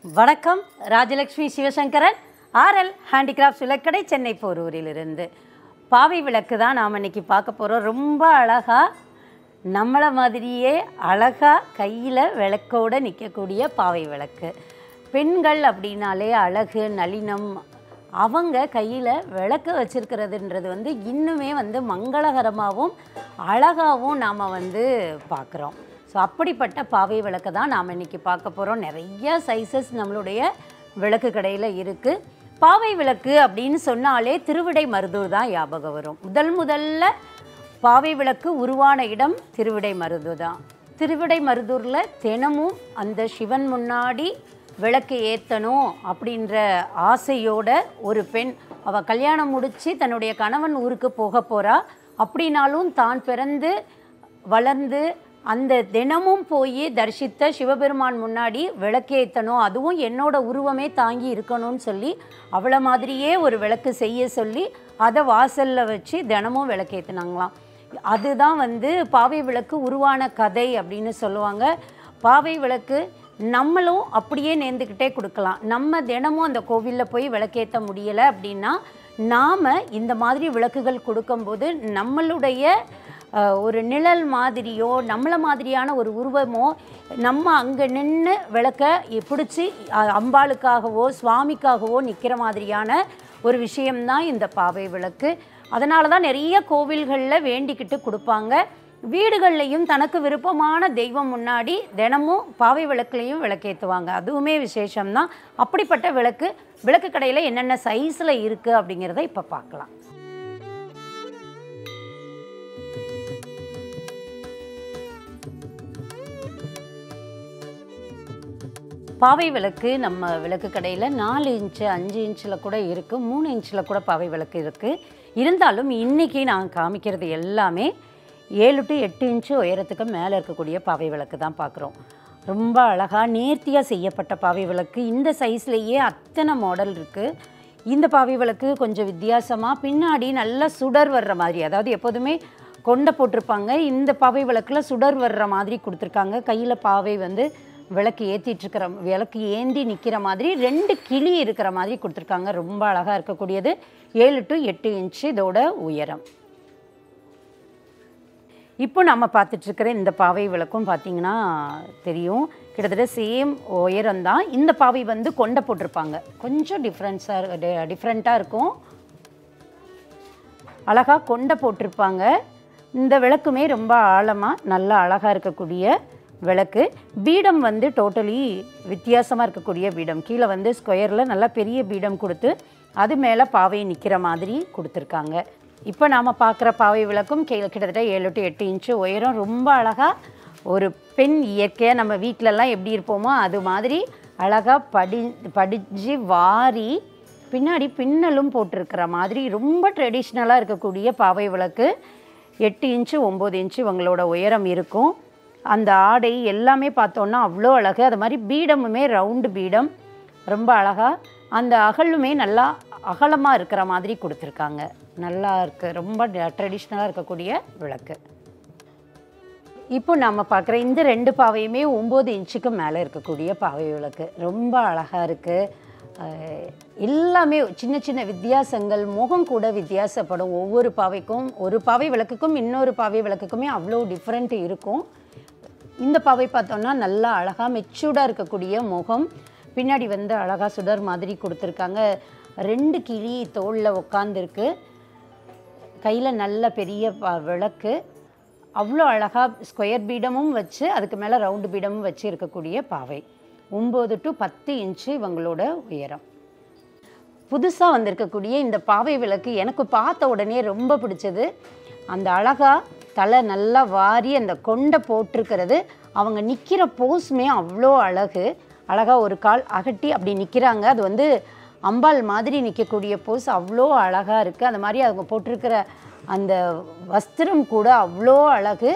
வணக்கம் Rajalakshmi Sivasankaran RL handicrafts விளக்கடை சென்னை போரூரிலிருந்து பாவை விளக்கு தான் நாம் இன்னைக்கு பார்க்க போகிறோம் ரொம்ப அழகாக நம்மளை மாதிரியே அழகாக கையில் விளக்கோடு நிற்கக்கூடிய பாவை விளக்கு பெண்கள் அப்படின்னாலே அழகு நளினம் அவங்க கையில் விளக்கு வச்சிருக்கிறதுன்றது வந்து இன்னுமே வந்து மங்களகரமாகவும் அழகாகவும் நாம் வந்து பார்க்குறோம் ஸோ அப்படிப்பட்ட பாவை விளக்கு தான் நாம் இன்றைக்கி பார்க்க போகிறோம் நிறைய சைஸஸ் நம்மளுடைய விளக்கு கடையில் இருக்குது பாவை விளக்கு அப்படின்னு சொன்னாலே திருவிடை மருதூர் தான் ஞாபகம் வரும் முதல் முதல்ல பாவை விளக்கு உருவான இடம் திருவிடை மருதூர் தான் திருவிடை மருதூரில் தினமும் அந்த சிவன் முன்னாடி விளக்கு ஏற்றணும் அப்படின்ற ஆசையோட ஒரு பெண் அவள் கல்யாணம் முடித்து தன்னுடைய கணவன் ஊருக்கு போக போகிறா அப்படின்னாலும் தான் பிறந்து வளர்ந்து அந்த தினமும் போய் தரிசித்த சிவபெருமான் முன்னாடி விளக்கேற்றணும் அதுவும் என்னோட உருவமே தாங்கி இருக்கணும்னு சொல்லி அவளை மாதிரியே ஒரு விளக்கு செய்ய சொல்லி அதை வாசலில் வச்சு தினமும் விளக்கேற்றினாங்களாம் அதுதான் வந்து பாவை விளக்கு உருவான கதை அப்படின்னு சொல்லுவாங்க பாவை விளக்கு நம்மளும் அப்படியே நேர்ந்துக்கிட்டே கொடுக்கலாம் நம்ம தினமும் அந்த கோவிலில் போய் விளக்கேற்ற முடியலை அப்படின்னா நாம் இந்த மாதிரி விளக்குகள் கொடுக்கும்போது நம்மளுடைய அஹ், ஒரு நிழல் மாதிரியோ நம்மளை மாதிரியான ஒரு உருவமோ நம்ம அங்கே நின்று விளக்க பிடிச்சி அஹ், அம்பாளுக்காகவோ சுவாமிக்காகவோ நிற்கிற மாதிரியான ஒரு விஷயம்தான் இந்த பாவை விளக்கு அதனால தான் நிறைய கோவில்களில் வேண்டிக்கிட்டு கொடுப்பாங்க வீடுகள்லையும் தனக்கு விருப்பமான தெய்வம் முன்னாடி தினமும் பாவை விளக்குலையும் விளக்கேற்றுவாங்க அதுவுமே விசேஷம்தான் அப்படிப்பட்ட விளக்கு விளக்கு கடையில் என்னென்ன சைஸில் இருக்குது அப்படிங்கிறத இப்போ பார்க்கலாம் பாவை விளக்கு நம்ம விளக்கு கடையில் நாலு இன்ச்சு அஞ்சு இன்ச்சில் கூட இருக்குது மூணு இன்ச்சில் கூட பாவை விளக்கு இருக்குது இருந்தாலும் இன்றைக்கி நான் காமிக்கிறது எல்லாமே ஏழு டு எட்டு இன்ச்சு உயரத்துக்கு மேலே இருக்கக்கூடிய பாவை விளக்கு தான் பார்க்குறோம் ரொம்ப அழகாக நேர்த்தியாக செய்யப்பட்ட பாவை விளக்கு இந்த சைஸ்லேயே அத்தனை மாடல் இருக்குது இந்த பாவை விளக்கு கொஞ்சம் வித்தியாசமாக பின்னாடி நல்லா சுடர் வர்ற மாதிரி அதாவது எப்போதுமே கொண்டை போட்டிருப்பாங்க இந்த பாவை விளக்கில் சுடர் வர்ற மாதிரி கொடுத்துருக்காங்க கையில் பாவை வந்து விளக்கு ஏற்றிட்டு இருக்கிற விளக்கு ஏந்தி நிற்கிற மாதிரி ரெண்டு கிளி இருக்கிற மாதிரி கொடுத்துருக்காங்க ரொம்ப அழகாக இருக்கக்கூடியது ஏழு டு எட்டு இன்ச்சு இதோட உயரம் இப்போ நம்ம பார்த்துட்ருக்கிற இந்த பாவை விளக்கும் பார்த்தீங்கன்னா தெரியும் கிட்டத்தட்ட சேம் உயரம் தான் இந்த பாவை வந்து கொண்டை போட்டிருப்பாங்க கொஞ்சம் டிஃப்ரென்ஸாக டிஃப்ரெண்ட்டாக இருக்கும் அழகாக கொண்டை போட்டிருப்பாங்க இந்த விளக்குமே ரொம்ப ஆழமாக நல்லா அழகாக இருக்கக்கூடிய விளக்கு பீடம் வந்து டோட்டலி வித்தியாசமாக இருக்கக்கூடிய பீடம் கீழே வந்து ஸ்கொயரில் நல்லா பெரிய பீடம் கொடுத்து அது மேலே பாவை நிற்கிற மாதிரி கொடுத்துருக்காங்க இப்போ நாம் பார்க்குற பாவை விளக்கும் கீழே கிட்டத்தட்ட ஏழு டு எட்டு இன்ச்சு உயரம் ரொம்ப அழகாக ஒரு பெண் இயற்கையாக நம்ம வீட்டிலலாம் எப்படி இருப்போமோ அது மாதிரி அழகாக படி படிஞ்சு வாரி பின்னாடி பின்னலும் போட்டிருக்கிற மாதிரி ரொம்ப ட்ரெடிஷ்னலாக இருக்கக்கூடிய பாவை விளக்கு எட்டு இன்ச்சு ஒம்பது இன்ச்சு இவங்களோட உயரம் இருக்கும் அந்த ஆடை எல்லாமே பார்த்தோன்னா அவ்வளோ அழகு அது மாதிரி பீடமுமே ரவுண்டு பீடம் ரொம்ப அழகாக அந்த அகலுமே நல்லா அகலமாக இருக்கிற மாதிரி கொடுத்துருக்காங்க நல்லா இருக்குது ரொம்ப ட்ரெடிஷ்னலாக இருக்கக்கூடிய விளக்கு இப்போ நம்ம பார்க்குற இந்த ரெண்டு பாவையுமே ஒம்பது இன்ச்சுக்கு மேலே இருக்கக்கூடிய பாவை விளக்கு ரொம்ப அழகாக இருக்குது எல்லாமே சின்ன சின்ன வித்தியாசங்கள் முகம் கூட வித்தியாசப்படும் ஒவ்வொரு பாவைக்கும் ஒரு பாவை விளக்குக்கும் இன்னொரு பாவை விளக்குக்குமே அவ்வளோ டிஃப்ரெண்ட் இருக்கும் இந்த பாவை பார்த்தோம்னா நல்லா அழகாக மெச்சூர்டாக இருக்கக்கூடிய முகம் பின்னாடி வந்து அழகாக சுடர் மாதிரி கொடுத்துருக்காங்க ரெண்டு கிளி தோளில் உட்காந்துருக்கு கையில் நல்ல பெரிய ப- விளக்கு அவ்வளோ அழகாக ஸ்கொயர் பீடமும் வச்சு அதுக்கு மேலே ரவுண்டு பீடமும் வச்சு இருக்கக்கூடிய பாவை ஒம்பது டு பத்து இன்ச்சு இவங்களோட உயரம் புதுசாக வந்திருக்கக்கூடிய இந்த பாவை விளக்கு எனக்கு பார்த்த உடனே ரொம்ப பிடிச்சது அந்த அழகா தலை நல்லா வாரி அந்த கொண்டை போட்டிருக்கிறது அவங்க நிற்கிற போஸுமே அவ்வளோ அழகு அழகாக ஒரு கால் அகட்டி அப்படி நிற்கிறாங்க அது வந்து அம்பாள் மாதிரி நிற்கக்கூடிய போஸ் அவ்வளோ அழகாக இருக்குது அந்த மாதிரி அவங்க போட்டிருக்கிற அந்த வஸ்திரம் கூட அவ்வளோ அழகு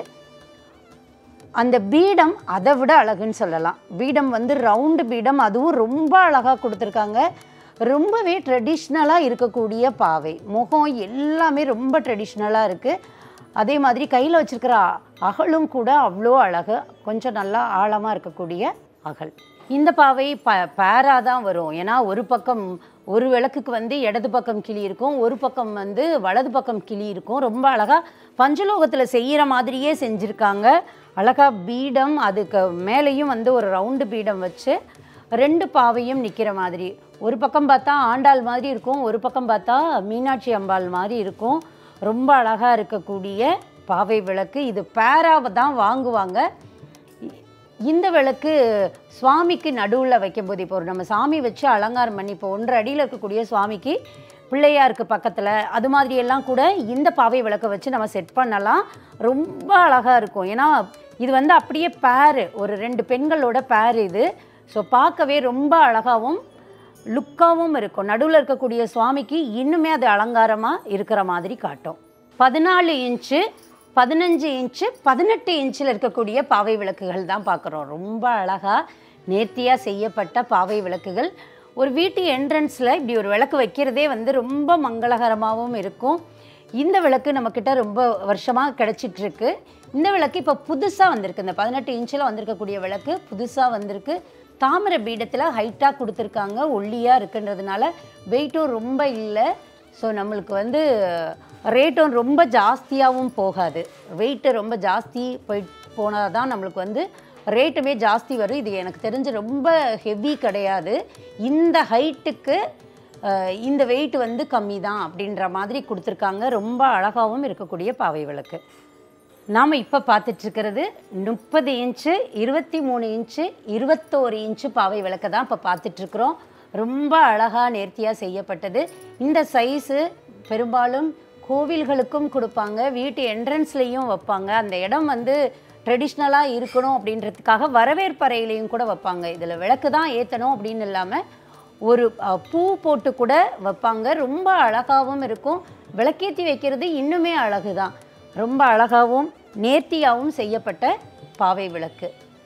அந்த பீடம் அதை விட அழகுன்னு சொல்லலாம் பீடம் வந்து ரவுண்டு பீடம் அதுவும் ரொம்ப அழகாக கொடுத்துருக்காங்க ரொம்பவே ட்ரெடிஷ்னலாக இருக்கக்கூடிய பாவை முகம் எல்லாமே ரொம்ப ட்ரெடிஷ்னலாக இருக்குது அதே மாதிரி கையில் வச்சிருக்கிற அகலும் கூட அவ்வளோ அழகு கொஞ்சம் நல்லா ஆழமாக இருக்கக்கூடிய அகல் இந்த பாவை ப பேராக தான் வரும் ஏன்னா ஒரு பக்கம் ஒரு விளக்குக்கு வந்து இடது பக்கம் கிளி இருக்கும் ஒரு பக்கம் வந்து வலது பக்கம் கிளி இருக்கும் ரொம்ப அழகாக பஞ்சலோகத்தில் செய்கிற மாதிரியே செஞ்சுருக்காங்க அழகாக பீடம் அதுக்கு மேலேயும் வந்து ஒரு ரவுண்டு பீடம் வச்சு ரெண்டு பாவையும் நிற்கிற மாதிரி ஒரு பக்கம் பார்த்தா ஆண்டாள் மாதிரி இருக்கும் ஒரு பக்கம் பார்த்தா மீனாட்சி அம்பாள் மாதிரி இருக்கும் ரொம்ப அழகாக இருக்கக்கூடிய பாவை விளக்கு இது பேராவை தான் வாங்குவாங்க இந்த விளக்கு சுவாமிக்கு நடுவில் வைக்கும்போது இப்போ ஒரு நம்ம சாமி வச்சு அலங்காரம் பண்ணி இப்போ ஒன்றரை அடியில் இருக்கக்கூடிய சுவாமிக்கு பிள்ளையாருக்கு பக்கத்தில் அது மாதிரி எல்லாம் கூட இந்த பாவை விளக்கை வச்சு நம்ம செட் பண்ணலாம் ரொம்ப அழகாக இருக்கும் ஏன்னா இது வந்து அப்படியே பேரு ஒரு ரெண்டு பெண்களோட பேர் இது ஸோ பார்க்கவே ரொம்ப அழகாகவும் லுக்காகவும் இருக்கும் நடுவில் இருக்கக்கூடிய சுவாமிக்கு இன்னுமே அது அலங்காரமாக இருக்கிற மாதிரி காட்டும் பதினாலு இன்ச்சு பதினஞ்சு இன்ச்சு பதினெட்டு இன்ச்சில் இருக்கக்கூடிய பாவை விளக்குகள் தான் பார்க்குறோம் ரொம்ப அழகாக நேர்த்தியாக செய்யப்பட்ட பாவை விளக்குகள் ஒரு வீட்டு என்ட்ரன்ஸில் இப்படி ஒரு விளக்கு வைக்கிறதே வந்து ரொம்ப மங்களகரமாகவும் இருக்கும் இந்த விளக்கு நம்மக்கிட்ட ரொம்ப வருஷமாக கிடச்சிட்டு இருக்கு இந்த விளக்கு இப்போ புதுசாக வந்திருக்கு இந்த பதினெட்டு இன்ச்சில் வந்திருக்கக்கூடிய விளக்கு புதுசாக வந்திருக்கு தாமிர பீடத்தில் ஹைட்டாக கொடுத்துருக்காங்க ஒல்லியாக இருக்குன்றதுனால வெயிட்டும் ரொம்ப இல்லை ஸோ நம்மளுக்கு வந்து ரேட்டும் ரொம்ப ஜாஸ்தியாகவும் போகாது வெயிட்டு ரொம்ப ஜாஸ்தி போய் போனால் தான் நம்மளுக்கு வந்து ரேட்டுமே ஜாஸ்தி வரும் இது எனக்கு தெரிஞ்சு ரொம்ப ஹெவி கிடையாது இந்த ஹைட்டுக்கு இந்த வெயிட் வந்து கம்மி தான் அப்படின்ற மாதிரி கொடுத்துருக்காங்க ரொம்ப அழகாகவும் இருக்கக்கூடிய பாவை விளக்கு நாம் இப்போ பார்த்துட்ருக்கிறது முப்பது இன்ச்சு இருபத்தி மூணு இன்ச்சு இருபத்தோரு இன்ச்சு பாவை விளக்கை தான் இப்போ பார்த்துட்ருக்குறோம் ரொம்ப அழகாக நேர்த்தியாக செய்யப்பட்டது இந்த சைஸு பெரும்பாலும் கோவில்களுக்கும் கொடுப்பாங்க வீட்டு என்ட்ரன்ஸ்லேயும் வைப்பாங்க அந்த இடம் வந்து ட்ரெடிஷ்னலாக இருக்கணும் அப்படின்றதுக்காக வரவேற்பறையிலையும் கூட வைப்பாங்க இதில் விளக்கு தான் ஏற்றணும் அப்படின்னு இல்லாமல் ஒரு அஹ், பூ போட்டு கூட வைப்பாங்க ரொம்ப அழகாகவும் இருக்கும் விளக்கேற்றி வைக்கிறது இன்னுமே அழகு தான் ரொம்ப அழகாகவும் நேர்த்தியாகவும் செய்யப்பட்ட பாவை விளக்கு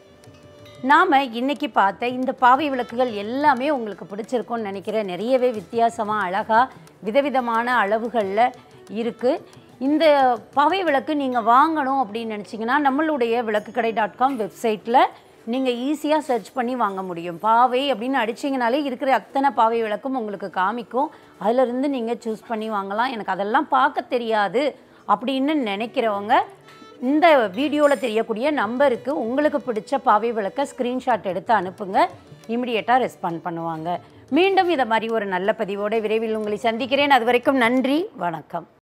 நாம் இன்னைக்கு பார்த்த இந்த பாவை விளக்குகள் எல்லாமே உங்களுக்கு பிடிச்சிருக்கும்னு நினைக்கிறேன் நிறையவே வித்தியாசமாக அழகாக விதவிதமான அளவுகளில் இருக்குது இந்த பாவை விளக்கு நீங்கள் வாங்கணும் அப்படின்னு நினச்சிங்கன்னா நம்மளுடைய விளக்குக்கடை டாட் காம் வெப்சைட்டில் நீங்கள் ஈஸியாக சர்ச் பண்ணி வாங்க முடியும் பாவை அப்படின்னு அடிச்சிங்கனாலே இருக்கிற அத்தனை பாவை விளக்கும் உங்களுக்கு காமிக்கும் அதிலிருந்து நீங்கள் சூஸ் பண்ணி வாங்கலாம் எனக்கு அதெல்லாம் பார்க்க தெரியாது அப்படின்னு நினைக்கிறவங்க இந்த வீடியோவில் தெரியக்கூடிய நம்பருக்கு உங்களுக்கு பிடிச்ச பாவை விளக்க ஸ்க்ரீன்ஷாட் எடுத்து அனுப்புங்க இமிடியேட்டாக ரெஸ்பாண்ட் பண்ணுவாங்க மீண்டும் இதை மாதிரி ஒரு நல்ல பதிவோடு விரைவில் உங்களை சந்திக்கிறேன் அது வரைக்கும் நன்றி வணக்கம்